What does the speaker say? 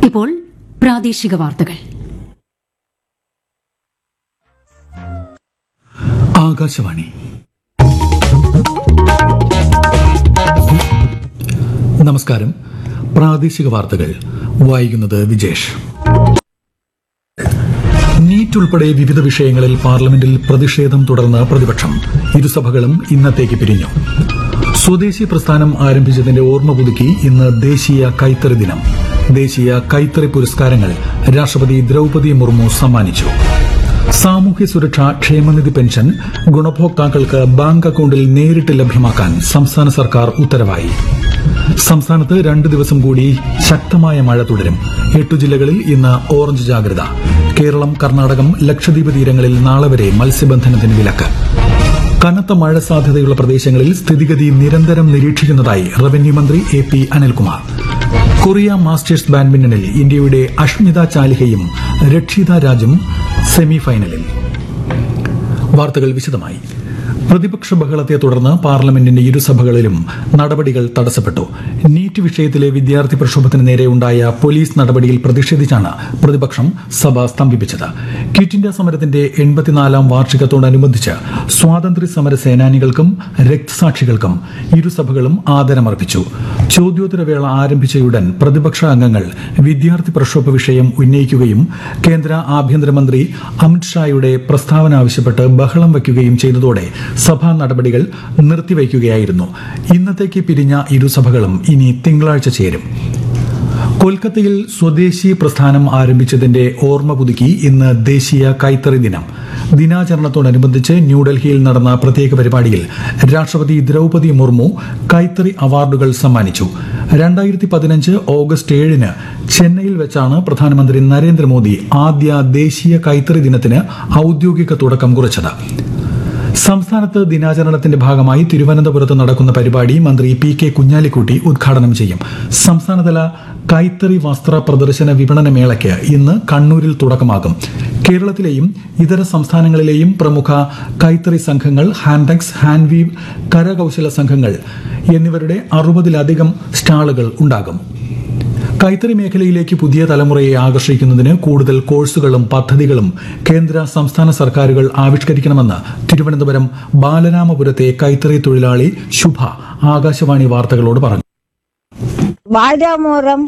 ഇപ്പോൾ പ്രാദേശിക വാർത്തകൾ ആകാശവാണി നമസ്കാരം പ്രാദേശിക വാർത്തകൾ വായിക്കുന്നത് വിജേഷ് നീറ്റ് ഉൾപ്പെടെ വിവിധ വിഷയങ്ങളിൽ പാർലമെന്റിൽ പ്രതിഷേധം തുടർന്ന് പ്രതിപക്ഷം ഇരുസഭകളും ഇന്നത്തേക്ക് പിരിഞ്ഞു സ്വദേശി പ്രസ്ഥാനം ആരംഭിച്ചതിന്റെ ഓർമ്മ പുതുക്കി ഇന്ന് ദേശീയ കൈത്തറി ദിനം ദേശീയ കൈത്തറി പുരസ്കാരങ്ങൾ രാഷ്ട്രപതി ദ്രൌപദി മുർമു സമ്മാനിച്ചു സാമൂഹ്യ സുരക്ഷ ക്ഷേമനിധി പെൻഷൻ ഗുണഭോക്താക്കൾക്ക് ബാങ്ക് അക്കൌണ്ടിൽ നേരിട്ട് ലഭ്യമാക്കാൻ സംസ്ഥാന സർക്കാർ ഉത്തരവായി സംസ്ഥാനത്ത് രണ്ട് ദിവസം കൂടി ശക്തമായ മഴ തുടരും എട്ടു ജില്ലകളിൽ ഇന്ന് ഓറഞ്ച് ജാഗ്രത കേരളം കർണാടകം ലക്ഷദ്വീപ് തീരങ്ങളിൽ നാളെ വരെ മത്സ്യബന്ധനത്തിന് വിലക്ക് കനത്ത മഴ സാധ്യതയുള്ള പ്രദേശങ്ങളിൽ സ്ഥിതിഗതി നിരന്തരം നിരീക്ഷിക്കുന്നതായി റവന്യൂ മന്ത്രി A P Anilkumar Korea Masters ബാഡ്മിന്റണിൽ ഇന്ത്യയുടെ അഷ്മിത ചാലിഹയും രക്ഷിത രാജും സെമിഫൈനലിൽ വാർത്തകൾ വിശദമായി പ്രതിപക്ഷ ബഹളത്തെ തുടർന്ന് പാർലമെന്റിന്റെ ഇരുസഭകളിലും നടപടികൾ തടസ്സപ്പെട്ടു നീറ്റ് വിഷയത്തിലെ വിദ്യാർത്ഥി പ്രക്ഷോഭത്തിന് നേരെ ഉണ്ടായ പോലീസ് നടപടിയിൽ പ്രതിഷേധിച്ചാണ് പ്രതിപക്ഷം സഭ സ്തംഭിപ്പിച്ചത് ക്വിറ്റ് ഇന്ത്യ സമരത്തിന്റെ എൺപത്തിനാലാം വാർഷികത്തോടനുബന്ധിച്ച് സ്വാതന്ത്ര്യ സമര സേനാനികൾക്കും രക്തസാക്ഷികൾക്കും ഇരുസഭകളും ആദരമർപ്പിച്ചു ചോദ്യോത്തരവേള ആരംഭിച്ചയുടൻ പ്രതിപക്ഷ അംഗങ്ങൾ വിദ്യാർത്ഥി പ്രക്ഷോഭ വിഷയം ഉന്നയിക്കുകയും കേന്ദ്ര ആഭ്യന്തരമന്ത്രി അമിത്ഷായുടെ പ്രസ്താവന ആവശ്യപ്പെട്ട് ബഹളം വയ്ക്കുകയും ചെയ്തതോടെ സഭാ നടപടികൾ നിർത്തിവയ്ക്കുകയായിരുന്നു ഇന്നത്തേക്ക് പിരിഞ്ഞ ഇരുസഭകളും ഇനി തിങ്കളാഴ്ച ചേരും കൊൽക്കത്തയിൽ സ്വദേശി പ്രസ്ഥാനം ആരംഭിച്ചതിന്റെ ഓർമ്മ പുതുക്കി ഇന്ന് ദേശീയ കൈത്തറി ദിനം ദിനാചരണത്തോടനുബന്ധിച്ച് ന്യൂഡൽഹിയിൽ നടന്ന പ്രത്യേക പരിപാടിയിൽ രാഷ്ട്രപതി ദ്രൌപദി മുർമു കൈത്തറി അവാർഡുകൾ സമ്മാനിച്ചു രണ്ടായിരത്തി പതിനഞ്ച് ഓഗസ്റ്റ് ഏഴിന് ചെന്നൈയിൽ വെച്ചാണ് പ്രധാനമന്ത്രി നരേന്ദ്രമോദി ആദ്യ ദേശീയ കൈത്തറി ദിനത്തിന് ഔദ്യോഗിക തുടക്കം കുറിച്ചത് സംസ്ഥാനത്ത് ദിനാചരണത്തിന്റെ ഭാഗമായി തിരുവനന്തപുരത്ത് നടക്കുന്ന പരിപാടി മന്ത്രി പി കെ കുഞ്ഞാലിക്കുട്ടി ഉദ്ഘാടനം ചെയ്യും സംസ്ഥാനതല കൈത്തറി വസ്ത്ര പ്രദർശന വിപണന മേളയ്ക്ക് ഇന്ന് കണ്ണൂരിൽ തുടക്കമാകും കേരളത്തിലെയും ഇതര സംസ്ഥാനങ്ങളിലെയും പ്രമുഖ കൈത്തറി സംഘങ്ങൾ ഹാൻഡക്സ് ഹാൻഡ്വീവ് കരകൌശല സംഘങ്ങൾ എന്നിവരുടെ അറുപതിലധികം സ്റ്റാളുകൾ ഉണ്ടാകും കൈത്തറി മേഖലയിലേക്ക് പുതിയ തലമുറയെ ആകർഷിക്കുന്നതിന് കൂടുതൽ കോഴ്സുകളും പദ്ധതികളും കേന്ദ്ര സംസ്ഥാന സർക്കാരുകൾ ആവിഷ്കരിക്കണമെന്ന് തിരുവനന്തപുരം ബാലരാമപുരത്തെ കൈത്തറി തൊഴിലാളി ശുഭ ആകാശവാണി വാർത്തകളോട് പറഞ്ഞു വാഴമുറം